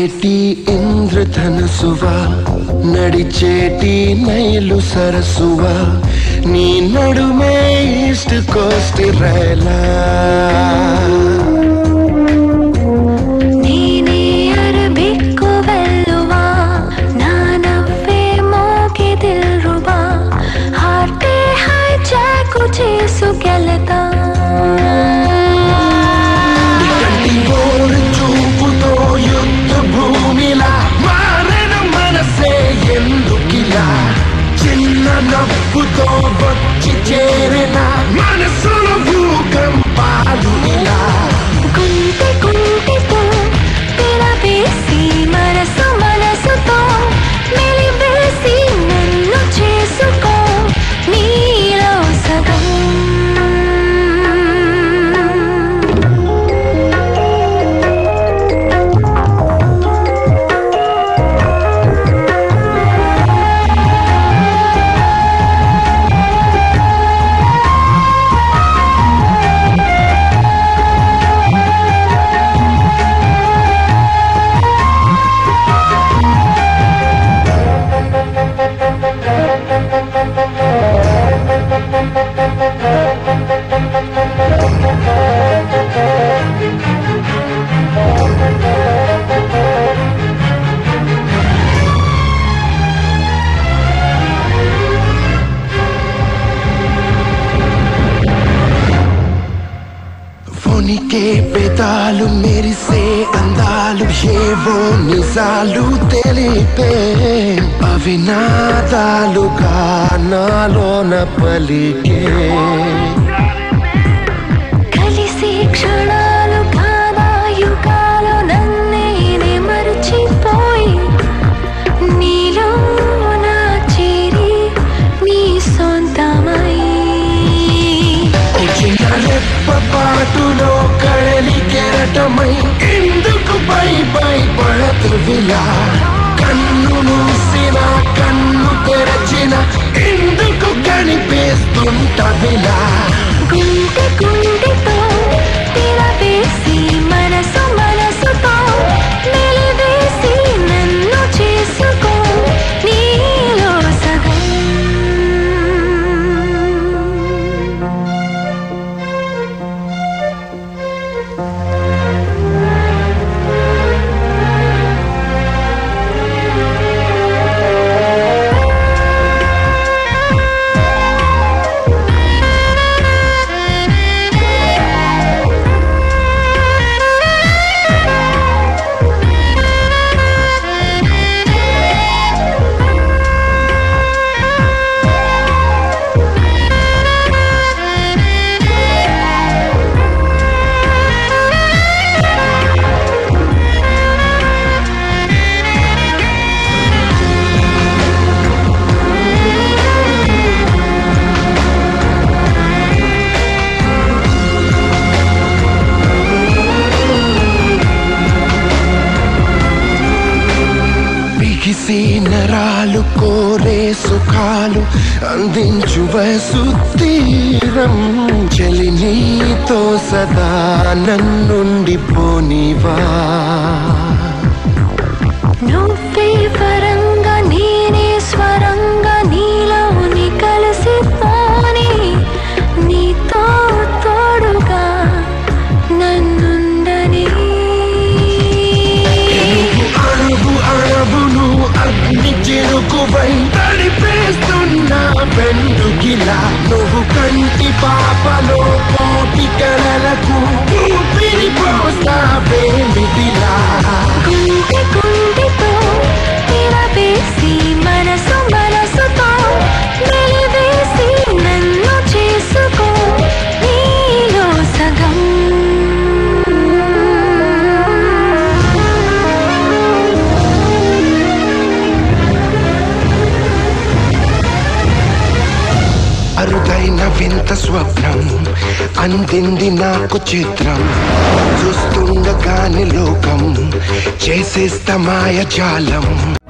మెరిసేటి ఇంద్రధనసువా నడిచేటి నైలు సరసువా నీ నడుమే east Coast Raila నేనే అరబిక్కు వెల్లువా నా నవ్వే మోగి దిల్రుబా హార్టే హైజాక్ చేసుకెళతా కంటి ఓరు చూపుతో యుద్ధ భూమిలా మారిన మనసే ఎందుకిలా చిన్న నవ్వుతో వచ్చి చేరిన మనసులో భూకంపాలు ఇలా గుంటె గుంటెతో పిలవేసి మనసు మనసుతో మెలివేసి నన్ను చేసుకో నీలో సగం వణికే పెదాలు మెరిసే అందాలు ఏవో నిజాలు తెలిపే అవినాదాలుగా నాలోన పలికే కలిసి క్షణాలు కాదా యుగాలు నన్నేనే మరచిపోయి నీలో నా చేరి నీ సొంతమై చిన్న రెప్పపాటులో కడలి కెరటమై ఎందుకు పై పై పడతువిలా కన్ను మూసిన కన్ను తెరచిన ఎందుకు కనిపిస్తుంటవిలా గుండె గుండెతో తిరవేసి మనసు మనసుతో మెలివేసి నన్ను చేసుకో నీలో సగం బిగిసి నరాలు కోరే సుఖాలు అందించు వయసు తీరం చలి నీతో సదా నన్నుండి పోనివా నువ్వే వరంగా నేనే స్వరంగా నీలోని కలిసిపోని నీతో తోడుగా నన్నుండని అణువు అణువును అగ్ని చెరుకువై తడిపేస్తున్న పెండుకిలా నువ్వు కంటి పాపలో కోటి కలలకు ఊపిరి పోస్తావేమిటిలా గుండె గుండెతో తిరవేసి మనసు మనసుతో మెలివేసి నన్ను చేసుకో నీలో సగం అరుదైన వింత స్వప్నం అందింది నాకు చిత్రం చూస్తుండగాని లోకం చేసేస్త మాయ జాలం